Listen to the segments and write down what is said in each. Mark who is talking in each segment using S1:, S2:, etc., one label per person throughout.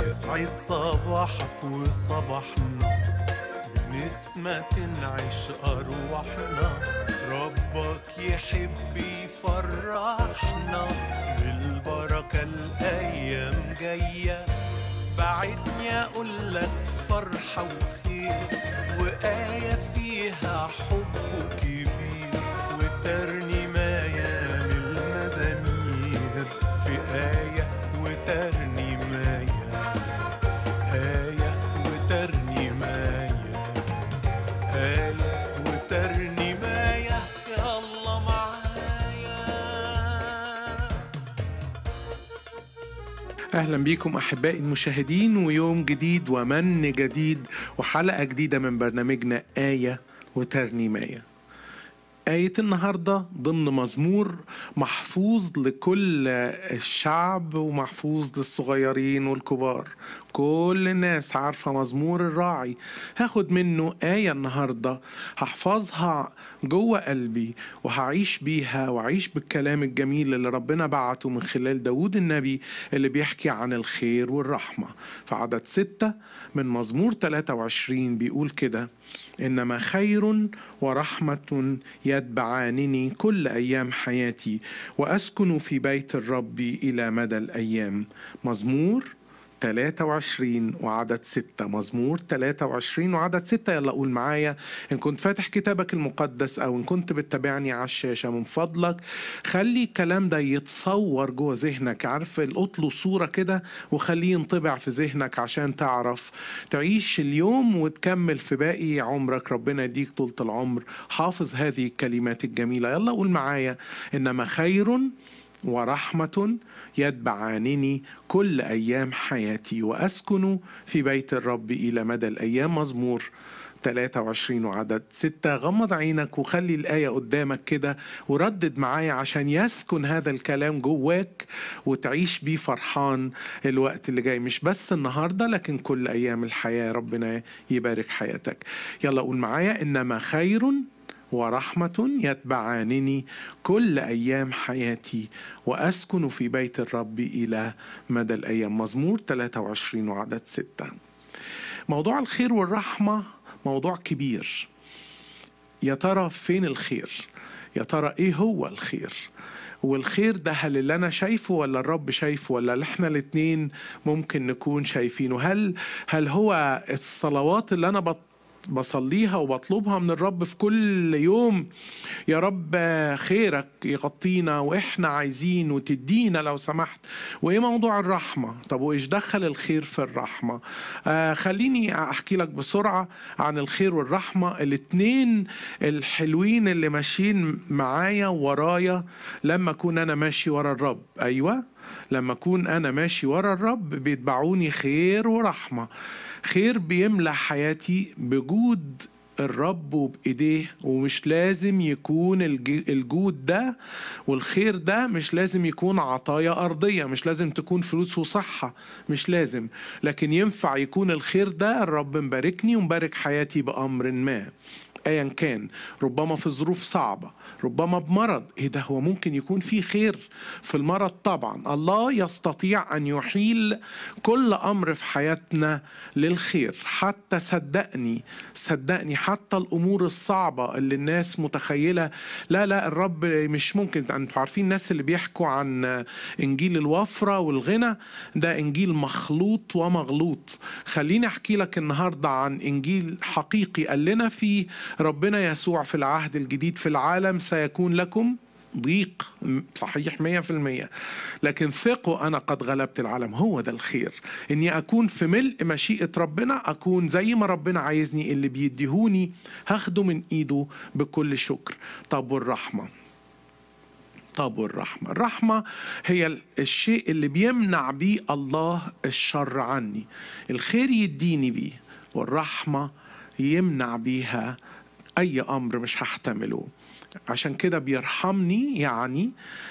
S1: يسعد صباحك وصباحنا بنسمة تنعش أرواحنا ربك يحب يفرحنا بالبركة الأيام جاية بعدني أقول لك فرحة وخير وآية فيها حب كبير وترنيماية من المزامير في آية وترنيماية آية وترنيماية آية وترنيماية يا الله معايا
S2: أهلا بيكم أحبائي المشاهدين ويوم جديد ومن جديد وحلقة جديدة من برنامجنا آية وترنيماية آية النهاردة ضمن مزمور محفوظ لكل الشعب ومحفوظ للصغيرين والكبار كل الناس عارفة مزمور الراعي هاخد منه آية النهاردة هحفظها جوه قلبي وهعيش بيها وأعيش بالكلام الجميل اللي ربنا بعته من خلال داود النبي اللي بيحكي عن الخير والرحمة في عدد ستة من مزمور 23 بيقول كده إنما خير ورحمة يتبعانني كل أيام حياتي وأسكن في بيت الرب إلى مدى الأيام مزمور 23 وعدد 6 مزمور 23 وعدد 6 يلا قول معايا إن كنت فاتح كتابك المقدس أو إن كنت بتتابعني على الشاشة من فضلك خلي الكلام ده يتصور جوه ذهنك عارف القط له صورة كده وخليه ينطبع في ذهنك عشان تعرف تعيش اليوم وتكمل في باقي عمرك ربنا يديك طولة العمر حافظ هذه الكلمات الجميلة يلا قول معايا إنما خير ورحمة يتبعانني كل أيام حياتي وأسكن في بيت الرب إلى مدى الأيام مزمور 23 وعدد 6 غمض عينك وخلي الآية قدامك كده وردد معايا عشان يسكن هذا الكلام جواك وتعيش بيه فرحان الوقت اللي جاي مش بس النهاردة لكن كل أيام الحياة ربنا يبارك حياتك يلا قول معايا إنما خير ورحمة يتبعانني كل أيام حياتي وأسكن في بيت الرب إلى مدى الأيام مزمور 23 وعدد 6 موضوع الخير والرحمة موضوع كبير يا ترى فين الخير يا ترى ايه هو الخير والخير ده هل اللي انا شايفه ولا الرب شايفه ولا اللي احنا الاتنين ممكن نكون شايفينه هل هل هو الصلوات اللي انا بط بصليها وبطلبها من الرب في كل يوم يا رب خيرك يغطينا واحنا عايزين وتدينا لو سمحت وايه موضوع الرحمه طب وايش دخل الخير في الرحمه آه خليني احكي لك بسرعه عن الخير والرحمه الاتنين الحلوين اللي ماشيين معايا ورايا لما اكون انا ماشي ورا الرب ايوه لما اكون انا ماشي ورا الرب بيتبعوني خير ورحمه خير بيملى حياتي بجود الرب وبإيديه ومش لازم يكون الج- الجود ده والخير ده مش لازم يكون عطايا أرضية مش لازم تكون فلوس وصحة مش لازم لكن ينفع يكون الخير ده الرب مباركني ومبارك حياتي بأمر ما ايا كان ربما في ظروف صعبه ربما بمرض ايه ده هو ممكن يكون في خير في المرض طبعا الله يستطيع ان يحيل كل امر في حياتنا للخير حتى صدقني صدقني حتى الامور الصعبه اللي الناس متخيله لا لا الرب مش ممكن انتوا عارفين الناس اللي بيحكوا عن انجيل الوفره والغنى ده انجيل مخلوط ومغلوط خليني احكي لك النهارده عن انجيل حقيقي قال لنا فيه ربنا يسوع في العهد الجديد في العالم سيكون لكم ضيق صحيح مية في المية لكن ثقوا أنا قد غلبت العالم هو ده الخير إني أكون في ملء مشيئة ربنا أكون زي ما ربنا عايزني اللي بيديهوني هاخده من إيده بكل شكر طب والرحمة طب والرحمة الرحمة هي الشيء اللي بيمنع بيه الله الشر عني الخير يديني بيه والرحمة يمنع بيها أي أمر مش هحتمله عشان كده بيرحمني يعني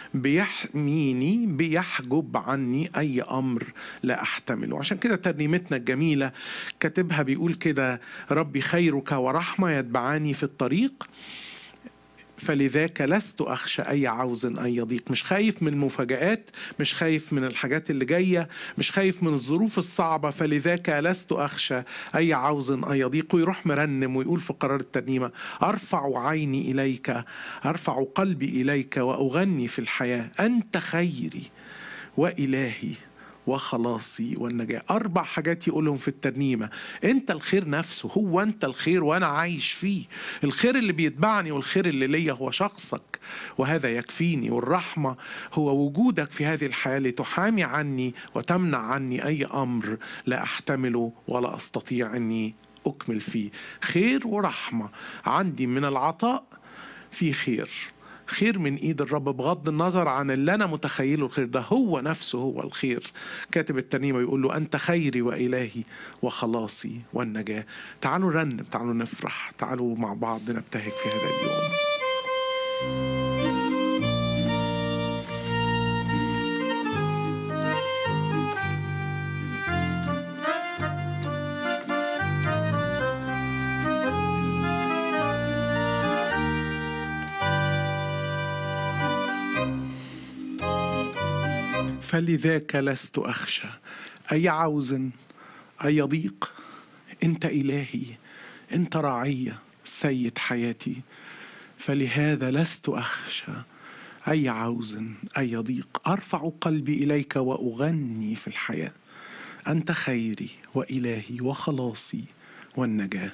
S2: بيحميني بيحجب عني أي أمر لا أحتمله عشان كده ترنيمتنا الجميلة كاتبها بيقول كده ربي خيرك ورحمة يتبعاني في الطريق فلذاك لست أخشى أي عوز أن يضيق مش خايف من المفاجآت مش خايف من الحاجات اللي جاية مش خايف من الظروف الصعبة فلذاك لست أخشى أي عوز أن يضيق ويروح مرنم ويقول في قرار الترنيمة أرفع عيني إليك أرفع قلبي إليك وأغني في الحياة أنت خيري وإلهي وخلاصي والنجاة أربع حاجات يقولهم في الترنيمة أنت الخير نفسه هو أنت الخير وأنا عايش فيه الخير اللي بيتبعني والخير اللي ليا هو شخصك وهذا يكفيني والرحمة هو وجودك في هذه الحياة لتحامي عني وتمنع عني أي أمر لا أحتمله ولا أستطيع أني أكمل فيه خير ورحمة عندي من العطاء في خير خير من ايد الرب بغض النظر عن اللي انا متخيله الخير ده هو نفسه هو الخير كاتب الترنيمه يقول له انت خيري والهي وخلاصي والنجاه تعالوا نرنم تعالوا نفرح تعالوا مع بعض نبتهج في هذا اليوم فلذاك لست أخشى أي عوز أي ضيق أنت إلهي أنت راعية سيد حياتي فلهذا لست أخشى أي عوز أي ضيق أرفع قلبي إليك وأغني في الحياة أنت خيري وإلهي وخلاصي والنجاة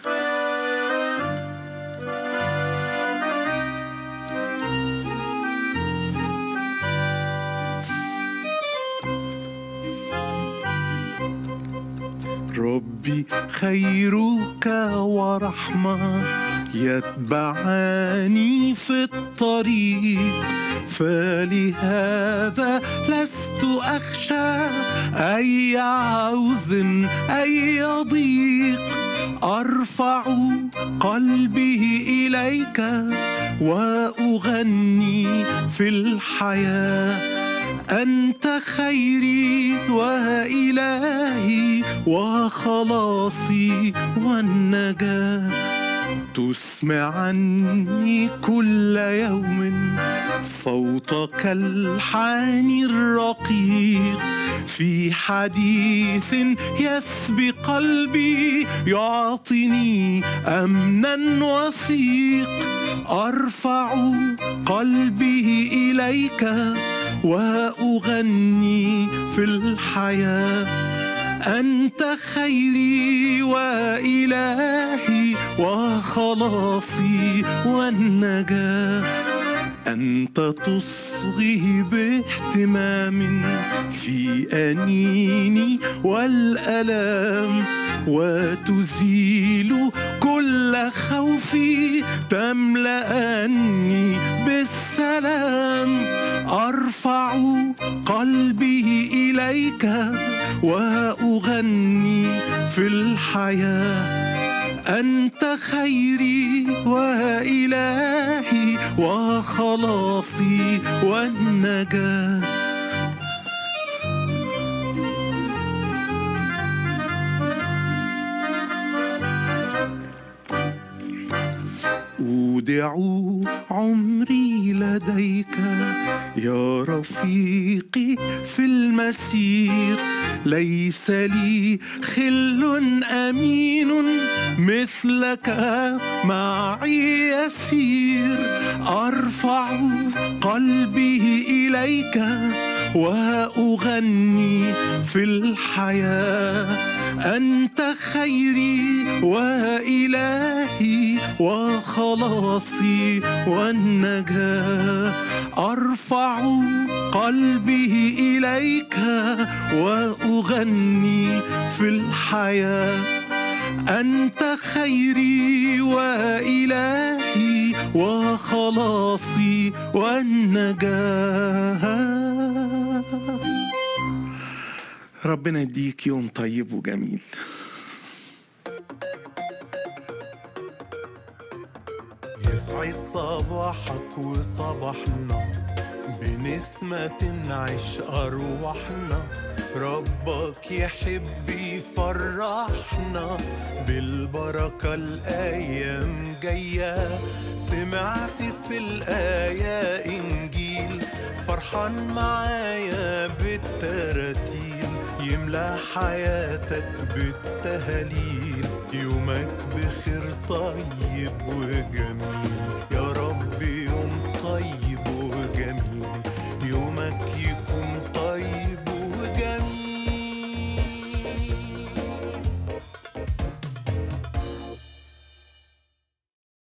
S2: ربي خيرك ورحمة يتبعاني في الطريق فلهذا لست أخشى أي عوز أي ضيق أرفع قلبي إليك وأغني في الحياة أنت خيري وإلهي وخلاصي والنجاة تسمعني كل يوم صوتك الحاني الرقيق في حديث يسبي قلبي يعطيني امنا وثيق ارفع قلبي اليك واغني في الحياه انت خيري والهي وخلاصي والنجاه أنت تصغي باهتمام في أنيني والألام وتزيل كل خوفي تملأني بالسلام أرفع قلبي إليك وأغني في الحياة أنت خيري وإلهي وخلاصي والنجاة أودع عمري لديك يا رفيقي في المسير ليس لي خل أمين مثلك معي يسير أرفع قلبي إليك وأغني في الحياة أنت خيري وإلهي وخلاصي والنجاة أرفع قلبي إليك وأغني في الحياة أنت خيري وإلهي وخلاصي والنجاة ربنا يديك يوم طيب وجميل
S1: يسعد صباحك وصباحنا بنسمة تنعش أرواحنا ربك يحب يفرحنا بالبركة الأيام جاية سمعت في الآية إنجيل فرحان معايا بالتراتيل يملى حياتك بالتهاليل يومك بخير طيب وجميل